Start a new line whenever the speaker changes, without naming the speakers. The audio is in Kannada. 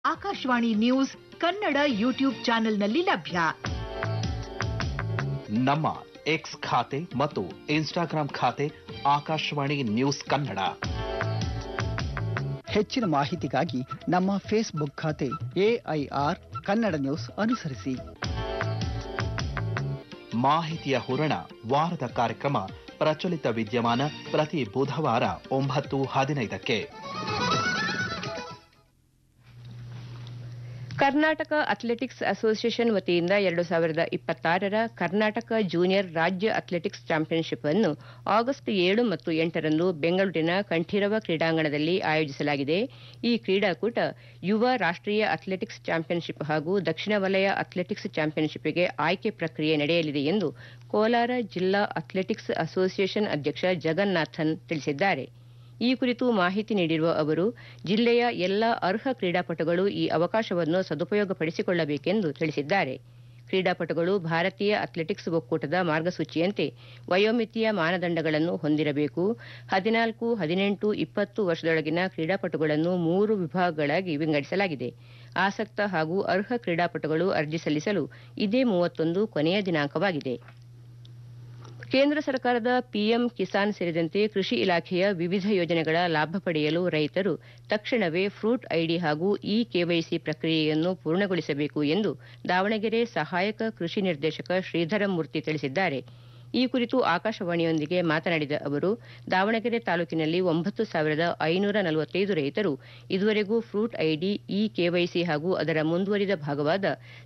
ಆಕಾಶವಾಣಿ ನ್ಯೂಸ್ ಕನ್ನಡ ಯೂಟ್ಯೂಬ್ ಚಾನೆಲ್ನಲ್ಲಿ ಲಭ್ಯ
ನಮ್ಮ ಎಕ್ಸ್ ಖಾತೆ ಮತ್ತು ಇನ್ಸ್ಟಾಗ್ರಾಂ ಖಾತೆ ಆಕಾಶವಾಣಿ ನ್ಯೂಸ್ ಕನ್ನಡ
ಹೆಚ್ಚಿನ ಮಾಹಿತಿಗಾಗಿ ನಮ್ಮ ಫೇಸ್ಬುಕ್ ಖಾತೆ ಎಐಆರ್ ಕನ್ನಡ ನ್ಯೂಸ್ ಅನುಸರಿಸಿ
ಮಾಹಿತಿಯ ಹೂರಣ ವಾರದ ಕಾರ್ಯಕ್ರಮ ಪ್ರಚಲಿತ ವಿದ್ಯಮಾನ ಪ್ರತಿ ಬುಧವಾರ ಒಂಬತ್ತು ಹದಿನೈದಕ್ಕೆ
ಕರ್ನಾಟಕ ಅಥ್ಲೆಟಿಕ್ಸ್ ಅಸೋಸಿಯೇಷನ್ ವತಿಯಿಂದ ಎರಡು ಸಾವಿರದ ಇಪ್ಪತ್ತಾರರ ಕರ್ನಾಟಕ ಜೂನಿಯರ್ ರಾಜ್ಯ ಅಥ್ಲೆಟಿಕ್ಸ್ ಚಾಂಪಿಯನ್ಶಿಪ್ ಅನ್ನು ಆಗಸ್ಟ್ ಏಳು ಮತ್ತು ಎಂಟರಂದು ಬೆಂಗಳೂರಿನ ಕಂಠೀರವ ಕ್ರೀಡಾಂಗಣದಲ್ಲಿ ಆಯೋಜಿಸಲಾಗಿದೆ ಈ ಕ್ರೀಡಾಕೂಟ ಯುವ ರಾಷ್ಟ್ರೀಯ ಅಥ್ಲೆಟಿಕ್ಸ್ ಚಾಂಪಿಯನ್ಶಿಪ್ ಹಾಗೂ ದಕ್ಷಿಣ ವಲಯ ಅಥ್ಲೆಟಿಕ್ಸ್ ಚಾಂಪಿಯನ್ಶಿಪ್ಗೆ ಆಯ್ಕೆ ಪ್ರಕ್ರಿಯೆ ನಡೆಯಲಿದೆ ಎಂದು ಕೋಲಾರ ಜಿಲ್ಲಾ ಅಥ್ಲೆಟಿಕ್ಸ್ ಅಸೋಸಿಯೇಷನ್ ಅಧ್ಯಕ್ಷ ಜಗನ್ನಾಥನ್ ತಿಳಿಸಿದ್ದಾರೆ ಈ ಕುರಿತು ಮಾಹಿತಿ ನೀಡಿರುವ ಅವರು ಜಿಲ್ಲೆಯ ಎಲ್ಲ ಅರ್ಹ ಕ್ರೀಡಾಪಟುಗಳು ಈ ಅವಕಾಶವನ್ನು ಸದುಪಯೋಗಪಡಿಸಿಕೊಳ್ಳಬೇಕೆಂದು ತಿಳಿಸಿದ್ದಾರೆ ಕ್ರೀಡಾಪಟುಗಳು ಭಾರತೀಯ ಅಥ್ಲೆಟಿಕ್ಸ್ ಒಕ್ಕೂಟದ ಮಾರ್ಗಸೂಚಿಯಂತೆ ವಯೋಮಿತಿಯ ಮಾನದಂಡಗಳನ್ನು ಹೊಂದಿರಬೇಕು ಹದಿನಾಲ್ಕು ಹದಿನೆಂಟು ಇಪ್ಪತ್ತು ವರ್ಷದೊಳಗಿನ ಕ್ರೀಡಾಪಟುಗಳನ್ನು ಮೂರು ವಿಭಾಗಗಳಾಗಿ ವಿಂಗಡಿಸಲಾಗಿದೆ ಆಸಕ್ತ ಹಾಗೂ ಅರ್ಹ ಕ್ರೀಡಾಪಟುಗಳು ಅರ್ಜಿ ಸಲ್ಲಿಸಲು ಇದೇ ಮೂವತ್ತೊಂದು ಕೊನೆಯ ದಿನಾಂಕವಾಗಿದೆ ಕೇಂದ್ರ ಸರ್ಕಾರದ ಪಿಎಂ ಕಿಸಾನ್ ಸೇರಿದಂತೆ ಕೃಷಿ ಇಲಾಖೆಯ ವಿವಿಧ ಯೋಜನೆಗಳ ಲಾಭ ಪಡೆಯಲು ರೈತರು ತಕ್ಷಣವೇ ಫ್ರೂಟ್ ಐಡಿ ಹಾಗೂ ಇ ಕೆವೈಸಿ ಪ್ರಕ್ರಿಯೆಯನ್ನು ಪೂರ್ಣಗೊಳಿಸಬೇಕು ಎಂದು ದಾವಣಗೆರೆ ಸಹಾಯಕ ಕೃಷಿ ನಿರ್ದೇಶಕ ಶ್ರೀಧರಮೂರ್ತಿ ತಿಳಿಸಿದ್ದಾರೆ ಈ ಕುರಿತು ಆಕಾಶವಾಣಿಯೊಂದಿಗೆ ಮಾತನಾಡಿದ ಅವರು ದಾವಣಗೆರೆ ತಾಲೂಕಿನಲ್ಲಿ ಒಂಬತ್ತು ಸಾವಿರದ ಐನೂರ ನಲವತ್ತೈದು ರೈತರು ಇದುವರೆಗೂ ಫ್ರೂಟ್ ಐಡಿ ಇ ಕೆವೈಸಿ ಹಾಗೂ ಅದರ ಮುಂದುವರಿದ ಭಾಗವಾದ